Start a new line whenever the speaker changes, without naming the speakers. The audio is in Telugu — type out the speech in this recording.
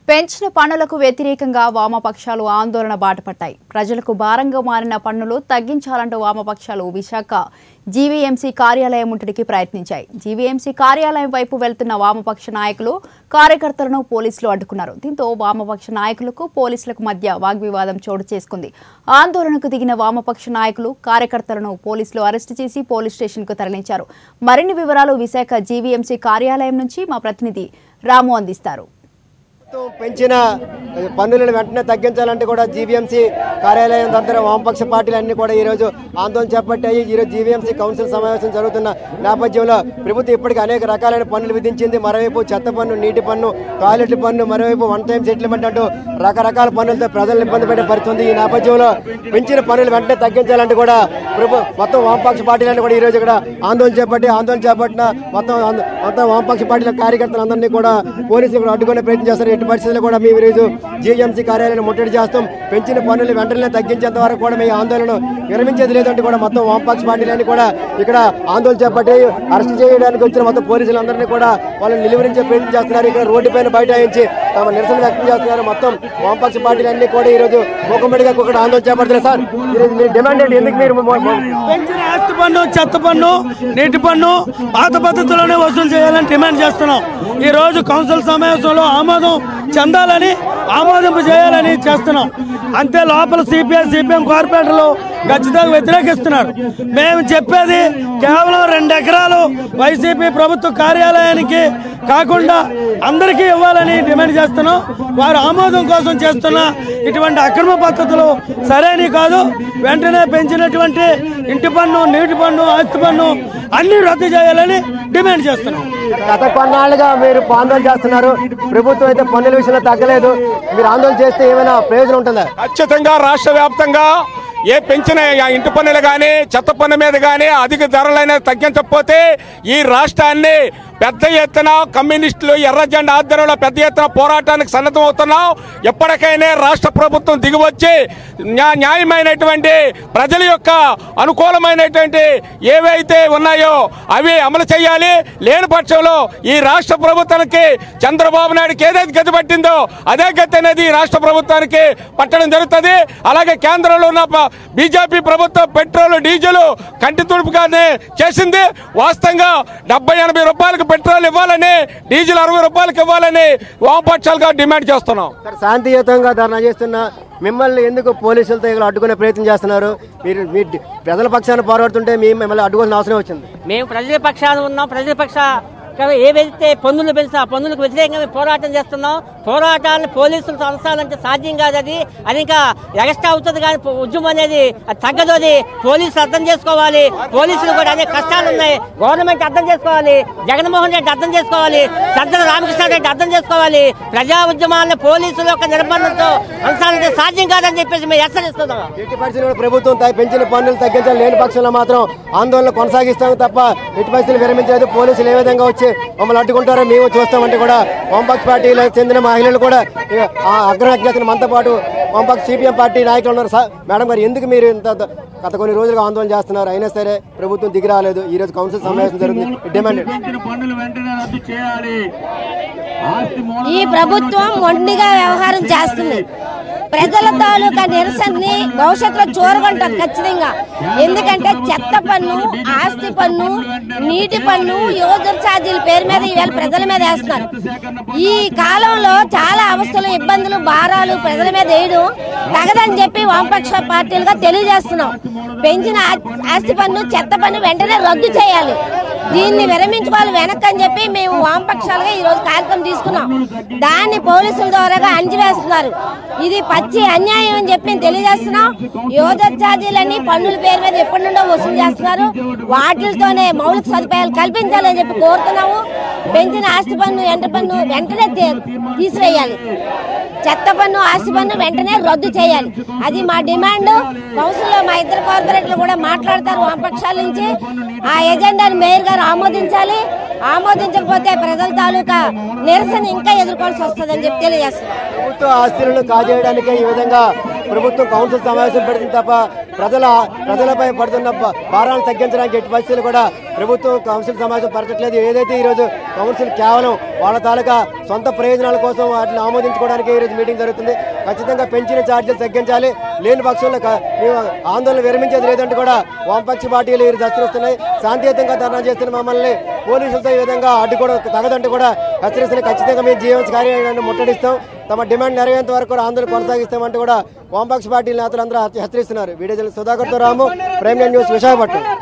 పెంచిన పన్నులకు వ్యతిరేకంగా వామపక్షాలు ఆందోళన బాటపట్టాయి ప్రజలకు భారంగా మారిన పన్నులు తగ్గించాలంటూ వామపక్షాలు విశాఖ జీవీఎంసీ కార్యాలయం ముట్టడికి ప్రయత్నించాయి జీవీఎంసీ కార్యాలయం వైపు వెళ్తున్న వామపక్ష నాయకులు కార్యకర్తలను పోలీసులు అడ్డుకున్నారు దీంతో వామపక్ష నాయకులకు పోలీసులకు మధ్య వాగ్వివాదం చోటు చేసుకుంది ఆందోళనకు దిగిన వామపక్ష నాయకులు కార్యకర్తలను పోలీసులు అరెస్టు చేసి పోలీస్ స్టేషన్కు తరలించారు మరిన్ని వివరాలు విశాఖ జీవీఎంసీ కార్యాలయం నుంచి మా ప్రతినిధి రాము అందిస్తారు
ప్రభుత్వం పెంచిన పన్నులను వెంటనే తగ్గించాలంటే కూడా జీవీఎంసీ కార్యాలయం దగ్గర వామపక్ష పార్టీలు అన్ని కూడా ఈరోజు ఆందోళన చేపట్టాయి ఈరోజు జీవీఎంసీ కౌన్సిల్ సమావేశం జరుగుతున్న నేపథ్యంలో ప్రభుత్వం ఇప్పటికీ అనేక రకాలైన పన్నులు విధించింది మరోవైపు చెత్త పన్ను నీటి పన్ను టాయిలెట్ పన్ను మరోవైపు వన్ టైం సెటిల్మెంట్ అంటూ రకరకాల పన్నులతో ప్రజలను ఇబ్బంది పెట్టే పరిస్థితుంది ఈ నేపథ్యంలో పెంచిన పన్నులు వెంటనే తగ్గించాలంటే కూడా ప్రభు మొత్తం వామపక్ష పార్టీలన్నీ కూడా ఈరోజు ఇక్కడ ఆందోళన చేపట్టి ఆందోళన చేపట్టిన మొత్తం ఆంద- మొత్తం వామపక్ష పార్టీల కార్యకర్తలందరినీ కూడా పోలీసులు కూడా అడ్డుకునే ప్రయత్నం చేస్తారు ఎట్టి పరిస్థితుల్లో కూడా మేము ఈరోజు జీఎంసీ కార్యాలయాన్ని ముట్టడి చేస్తాం పెంచిన పన్నులు వెంటనే తగ్గించేంత వరకు కూడా మీ ఆందోళన విరమించేది లేదంటే కూడా మొత్తం వామపక్ష పార్టీలన్నీ కూడా ఇక్కడ ఆందోళన చేపట్టి అరెస్ట్ చేయడానికి వచ్చిన మొత్తం పోలీసులందరినీ కూడా వాళ్ళని నిలువరించే ప్రయత్నం చేస్తున్నారు ఇక్కడ రోడ్డు పైన బైఠాయించి తమ నిరసన వ్యక్తం చేస్తున్నారు మొత్తం వామపక్ష పార్టీలన్నీ కూడా ఈరోజు మూకమ్మడిగా ఒకటి ఆందోళన చేపడుతున్నారు సార్ ఈరోజు మీ డిమాండ్ ఏంటి ఎందుకు మీరు మొ- మొ-
పెంచిన ఆస్తి పన్ను చెత్త పన్ను నీటి పన్ను పాత పద్ధతిలోనే వసూలు చేయాలని డిమాండ్ చేస్తున్నాం ఈ రోజు కౌన్సిల్ సమావేశంలో ఆమోదం చెందాలని ఆమోదింపు చేయాలని చేస్తున్నాం అంతే లోపల సిపిఐ సిపిఎం కార్పొరేటర్లు ఖచ్చితంగా వ్యతిరేకిస్తున్నారు మేము చెప్పేది కేవలం రెండు ఎకరాలు వైసీపీ ప్రభుత్వ కార్యాలయానికి కాకుండా అందరికీ ఇవ్వాలని డిమాండ్ చేస్తున్నాం వారు ఆమోదం కోసం చేస్తున్న ఇటువంటి అక్రమ పద్ధతులు సరైనవి కాదు వెంటనే పెంచినటువంటి ఇంటి పన్ను నీటి పన్ను ఆస్తి పన్ను అన్ని రద్దు చేయాలని డిమాండ్ చేస్తున్నాం
గత కొన్నాళ్ళుగా మీరు ఆందోళన చేస్తున్నారు ప్రభుత్వం అయితే పన్నుల విషయంలో తగ్గలేదు మీరు ఆందోళన చేస్తే ఏమైనా ప్రయోజనం ఉంటుందా
ఖచ్చితంగా రాష్ట్ర వ్యాప్తంగా ఏ పెంచిన ఆ ఇంటి పన్నులు కానీ చెత్త పన్ను మీద కానీ అధిక ధరలైన తగ్గించకపోతే ఈ రాష్ట్రాన్ని పెద్ద ఎత్తున కమ్యూనిస్టులు ఎర్ర జెండా ఆధ్వర్యంలో పెద్ద ఎత్తున పోరాటానికి సన్నద్ధం అవుతున్నాం ఎప్పటికైనా రాష్ట్ర ప్రభుత్వం దిగివచ్చి న్యా- న్యాయమైనటువంటి ప్రజల యొక్క అనుకూలమైనటువంటి ఏవైతే ఉన్నాయో అవి అమలు చేయాలి లేని పక్షంలో ఈ రాష్ట్ర ప్రభుత్వానికి చంద్రబాబు నాయుడుకి ఏదైతే గతి పట్టిందో అదే గతి అనేది ఈ రాష్ట్ర ప్రభుత్వానికి పట్టడం జరుగుతుంది అలాగే కేంద్రంలో ఉన్న ప- బీజేపీ ప్రభుత్వం పెట్రోల్ డీజిల్ కంటి తుడుపుగానే చేసింది వాస్తవంగా డెబ్బై ఎనభై రూపాయలకు పెట్రోల్ ఇవ్వాలని డీజిల్ అరవై రూపాయలకు ఇవ్వాలని వామపక్షాలుగా డిమాండ్ చేస్తున్నాం
సార్ శాంతియుతంగా ధర్నా చేస్తున్న మిమ్మల్ని ఎందుకు పోలీసులతో ఇక్కడ అడ్డుకునే ప్రయత్నం చేస్తున్నారు మీరు మీ డి- ప్రజల పక్షాన పోరాడుతుంటే మీ మిమ్మల్ని అడ్డుకోవాల్సిన అవసరం వచ్చింది
మేము ప్రజల పక్షాన ఉన్నాం ప్రజల పక్ష కదా ఏవైతే పన్నులు పెంచినా ఆ పన్నులకు వ్యతిరేకంగా మేము పోరాటం చేస్తున్నాం పోరాటాలను పోలీసులతో అనసాలంటే సాధ్యం కాదు అది అది ఇంకా ఎగస్ట్రా అవుతుంది కానీ పో- ఉద్యమం అనేది అది తగ్గదు అది పోలీసులు అర్థం చేసుకోవాలి పోలీసులు కూడా అనేక కష్టాలు ఉన్నాయి గవర్నమెంట్ అర్థం చేసుకోవాలి జగన్మోహన్ రెడ్డి అర్థం చేసుకోవాలి సజ్జల రామకృష్ణ రెడ్డి అర్థం చేసుకోవాలి ప్రజా ఉద్యమాలను పోలీసుల యొక్క నిర్బంధంతో అనసాలంటే సాధ్యం కాదని చెప్పేసి మేము హెచ్చరిస్తున్నాం
ఎట్టి పరిస్థితుల్లో ప్రభుత్వం త- పెంచిన పన్నులు తగ్గించాలి లేని పక్షంలో మాత్రం ఆందోళన కొనసాగిస్తాం తప్ప ఎట్టి పరిస్థితులు విరమించలేదు పోలీసులు ఏ విధంగా వచ్చి మమ్మల్ని అడ్డుకుంటారో మేము చూస్తామంటే కూడా వామపక్ష పార్టీలకు చెందిన మహిళలు కూడా ఇక ఆ అగ్రహత్య చేసిన మనతో పాటు వామపక్ష సిపిఎం పార్టీ నాయకులు ఉన్నారు సార్ మేడం గారు ఎందుకు మీరు ఇంత ద- గత కొన్ని రోజులుగా ఆందోళన చేస్తున్నారు అయినా సరే ప్రభుత్వం దిగి రాలేదు ఈ రోజు కౌన్సిల్ సమావేశం జరుగుతుంది డిమాండ్ ఏంటి?
ఈ ప్రభుత్వం మొండిగా వ్యవహారం చేస్తుంది ప్రజల తాలూకా నిరసనని భవిష్యత్తులో చూరగొంటారు ఖచ్చితంగా ఎందుకంటే చెత్త పన్ను ఆస్తి పన్ను నీటి పన్ను యూజర్ ఛార్జీల పేరు మీద ఈవేళ ప్రజల మీద వేస్తున్నారు ఈ కాలంలో చాలా అవస్థలు ఇబ్బందులు భారాలు ప్రజల మీద వేయడం తగదని చెప్పి వామపక్ష పార్టీలుగా తెలియజేస్తున్నాం పెంచిన ఆ- ఆస్తి పన్ను చెత్త పన్ను వెంటనే రద్దు చేయాలి దీన్ని విరమించుకోవాలి వెనక్కి అని చెప్పి మేము వామపక్షాలుగా ఈ రోజు కార్యక్రమం తీసుకున్నాం దాన్ని పోలీసుల ద్వారాగా అంచివేస్తున్నారు ఇది పచ్చి అన్యాయం అని చెప్పి మేము తెలియజేస్తున్నాం యోజన ఛార్జీలన్నీ పన్నుల పేరు మీద ఎప్పటి నుండో వసూలు చేస్తున్నారు వాటితోనే మౌలిక సదుపాయాలు కల్పించాలని చెప్పి కోరుతున్నాము పెంచిన ఆస్తి పన్ను ఎంట పన్ను వెంటనే తీ- తీసివేయాలి చెత్త పన్ను ఆస్తి పన్ను వెంటనే రద్దు చేయాలి అది మా డిమాండ్ కౌన్సిల్లో మా ఇద్దరు కార్పొరేటర్లు కూడా మాట్లాడతారు వామపక్షాల నుంచి ఆ ఎజెండాను మేయర్ గారు ఆమోదించాలి ఆమోదించకపోతే ప్రజల తాలూకా నిరసన ఇంకా ఎదుర్కోవాల్సి వస్తుందని చెప్పి తెలియజేస్తున్నాం
ప్రభుత్వ ఆస్తులను కాజేయడానికే ఈ విధంగా ప్రభుత్వం కౌన్సిల్ సమావేశం పెడుతుంది తప్ప ప్రజల ప్రజలపై పడుతున్న భా- భారాలను తగ్గించడానికి ఎట్టి పరిస్థితులు కూడా ప్రభుత్వం కౌన్సిల్ సమావేశం పరచట్లేదు ఏదైతే ఈరోజు కౌన్సిల్ కేవలం వాళ్ళ తాలూకా సొంత ప్రయోజనాల కోసం వాటిని ఆమోదించుకోవడానికి ఈరోజు మీటింగ్ జరుగుతుంది ఖచ్చితంగా పెంచిన ఛార్జీలు తగ్గించాలి లేని పక్షంలో క- మేము ఆందోళన విరమించేది లేదంటే కూడా వామపక్ష పార్టీలు ఈరోజు హెచ్చరిస్తున్నాయి శాంతియుతంగా ధర్నా చేస్తున్న మమ్మల్ని పోలీసులతో ఈ విధంగా అడ్డుకోవడం తగదంటే కూడా హెచ్చరిస్తున్నాయి ఖచ్చితంగా మేము జీవన్స్ కార్యాలయాన్ని ముట్టడిస్తాం తమ డిమాండ్ నెరవేరేంత వరకు కూడా ఆందోళన కొనసాగిస్తామంటూ కూడా వామపక్ష పార్టీ నేతలందరూ హెచ్చరిస్తున్నారు వీడియో జర్నలిస్ట్ సుధాకర్తో రాము ప్రైమ్ న్యూస్ విశాఖపట్నం